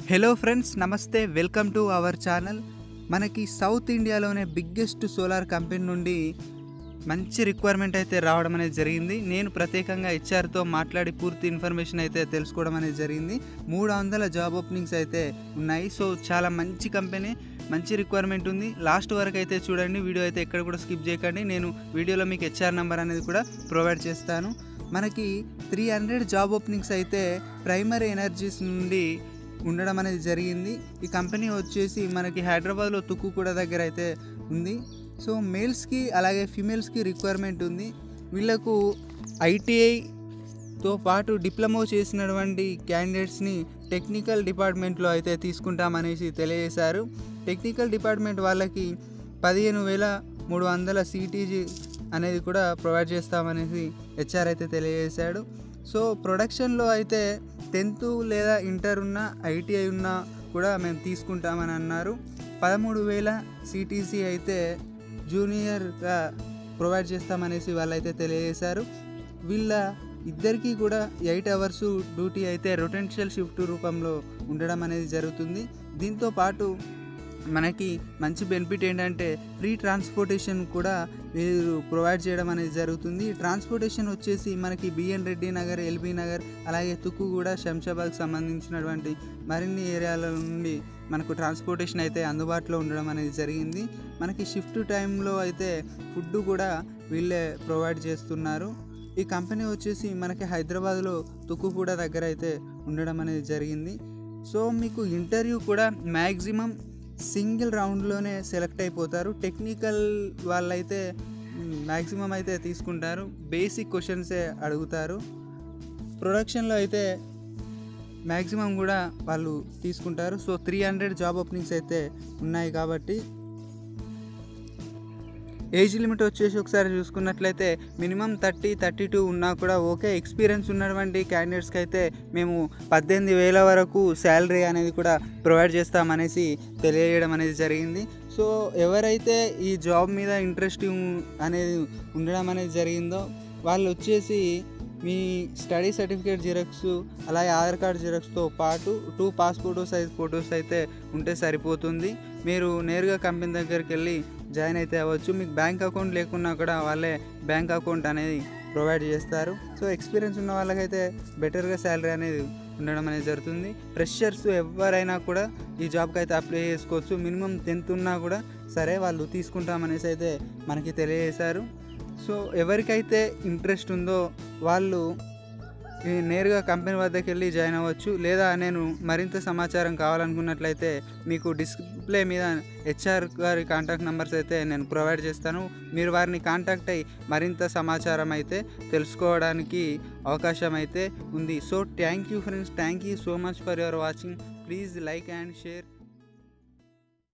hello friends నమస్తే welcome to our channel మనకి south ఇండియాలోనే బిగ్గెస్ట్ సోలార్ కంపెనీ నుండి మంచి రిక్వైర్మెంట్ అయితే రావడం అనేది జరిగింది నేను ప్రత్యేకంగా హెచ్ఆర్తో మాట్లాడి పూర్తి ఇన్ఫర్మేషన్ అయితే తెలుసుకోవడం అనేది జరిగింది మూడు వందల జాబ్ ఓపెనింగ్స్ అయితే ఉన్నాయి సో చాలా మంచి కంపెనీ మంచి రిక్వైర్మెంట్ ఉంది లాస్ట్ వరకు అయితే చూడండి వీడియో అయితే ఎక్కడ కూడా స్కిప్ చేయకండి నేను వీడియోలో మీకు హెచ్ఆర్ నెంబర్ అనేది కూడా ప్రొవైడ్ చేస్తాను మనకి త్రీ హండ్రెడ్ జాబ్ ఓపెనింగ్స్ అయితే ప్రైమరీ ఎనర్జీస్ నుండి ఉండడం అనేది జరిగింది ఈ కంపెనీ వచ్చేసి మనకి హైదరాబాద్లో తుక్కుగూడ దగ్గర అయితే ఉంది సో మేల్స్కి అలాగే ఫీమేల్స్కి రిక్వైర్మెంట్ ఉంది వీళ్ళకు ఐటీఐతో పాటు డిప్లొమా చేసినటువంటి క్యాండిడేట్స్ని టెక్నికల్ డిపార్ట్మెంట్లో అయితే తీసుకుంటామనేసి తెలియజేశారు టెక్నికల్ డిపార్ట్మెంట్ వాళ్ళకి పదిహేను వేల మూడు వందల సిటీజీ అనేది కూడా ప్రొవైడ్ చేస్తామనేసి హెచ్ఆర్ అయితే తెలియజేశాడు సో ప్రొడక్షన్లో అయితే టెన్త్ లేదా ఇంటర్ ఉన్న ఐటీఐ ఉన్నా కూడా మేము తీసుకుంటామని అన్నారు పదమూడు వేల సిటీసీ అయితే జూనియర్గా ప్రొవైడ్ చేస్తామనేసి వాళ్ళైతే తెలియజేశారు వీళ్ళ ఇద్దరికీ కూడా ఎయిట్ అవర్స్ డ్యూటీ అయితే రొటెన్షియల్ షిఫ్ట్ రూపంలో ఉండడం అనేది జరుగుతుంది దీంతో పాటు మనకి మంచి బెనిఫిట్ ఏంటంటే ఫ్రీ ట్రాన్స్పోర్టేషన్ కూడా వీరు ప్రొవైడ్ చేయడం అనేది జరుగుతుంది ట్రాన్స్పోర్టేషన్ వచ్చేసి మనకి బిఎన్ రెడ్డి నగర్ ఎల్బీ నగర్ అలాగే తుక్కుగూడ శంషాబాద్కి సంబంధించినటువంటి మరిన్ని ఏరియాల నుండి మనకు ట్రాన్స్పోర్టేషన్ అయితే అందుబాటులో ఉండడం అనేది జరిగింది మనకి షిఫ్ట్ టైంలో అయితే ఫుడ్ కూడా వీళ్ళే ప్రొవైడ్ చేస్తున్నారు ఈ కంపెనీ వచ్చేసి మనకి హైదరాబాద్లో తుక్కుగూడ దగ్గర అయితే ఉండడం అనేది జరిగింది సో మీకు ఇంటర్వ్యూ కూడా మ్యాక్సిమం సింగిల్ రౌండ్లోనే సెలెక్ట్ అయిపోతారు టెక్నికల్ వాళ్ళైతే మ్యాక్సిమం అయితే తీసుకుంటారు బేసిక్ క్వశ్చన్సే అడుగుతారు ప్రొడక్షన్లో అయితే మ్యాక్సిమం కూడా వాళ్ళు తీసుకుంటారు so three hundred job openings అయితే ఉన్నాయి కాబట్టి ఏజ్ లిమిట్ వచ్చేసి ఒకసారి చూసుకున్నట్లయితే మినిమం థర్టీ థర్టీ టూ ఉన్నా కూడా ఓకే ఎక్స్పీరియన్స్ ఉన్నటువంటి క్యాండిడేట్స్కి అయితే మేము పద్దెనిమిది వేల వరకు శాలరీ అనేది కూడా ప్రొవైడ్ చేస్తామనేసి తెలియజేయడం అనేది జరిగింది సో ఎవరైతే ఈ జాబ్ మీద ఇంట్రెస్ట్ అనేది ఉండడం అనేది జరిగిందో వాళ్ళు వచ్చేసి మీ స్టడీ సర్టిఫికేట్ జిరాక్స్ అలాగే ఆధార్ కార్డ్ జిరాక్స్తో పాటు టూ పాస్పోర్ట్ సైజ్ ఫొటోస్ అయితే ఉంటే సరిపోతుంది మీరు నేరుగా కంపెనీ దగ్గరికి వెళ్ళి జాయిన్ అయితే అవ్వచ్చు మీకు బ్యాంక్ అకౌంట్ లేకున్నా కూడా వాళ్ళే బ్యాంక్ అకౌంట్ అనేది ప్రొవైడ్ చేస్తారు సో ఎక్స్పీరియన్స్ ఉన్న వాళ్ళకైతే బెటర్గా శాలరీ అనేది ఉండడం అనేది జరుగుతుంది ఫ్రెషర్స్ ఎవరైనా కూడా ఈ జాబ్కి అయితే అప్లై చేసుకోవచ్చు మినిమం టెన్త్ ఉన్నా కూడా సరే వాళ్ళు తీసుకుంటామనేసి అయితే మనకి తెలియజేశారు సో ఎవరికైతే ఇంట్రెస్ట్ ఉందో వాళ్ళు ఈ నేరుగా కంపెనీ వద్దకు వెళ్ళి జాయిన్ అవ్వచ్చు లేదా నేను మరింత సమాచారం కావాలనుకున్నట్లయితే మీకు డిస్ప్లే మీద హెచ్ఆర్ గారి కాంటాక్ట్ నెంబర్స్ అయితే నేను ప్రొవైడ్ చేస్తాను మీరు వారిని కాంటాక్ట్ అయ్యి మరింత సమాచారం అయితే తెలుసుకోవడానికి అవకాశం అయితే ఉంది so thank you friends thank you so much for your watching please like and share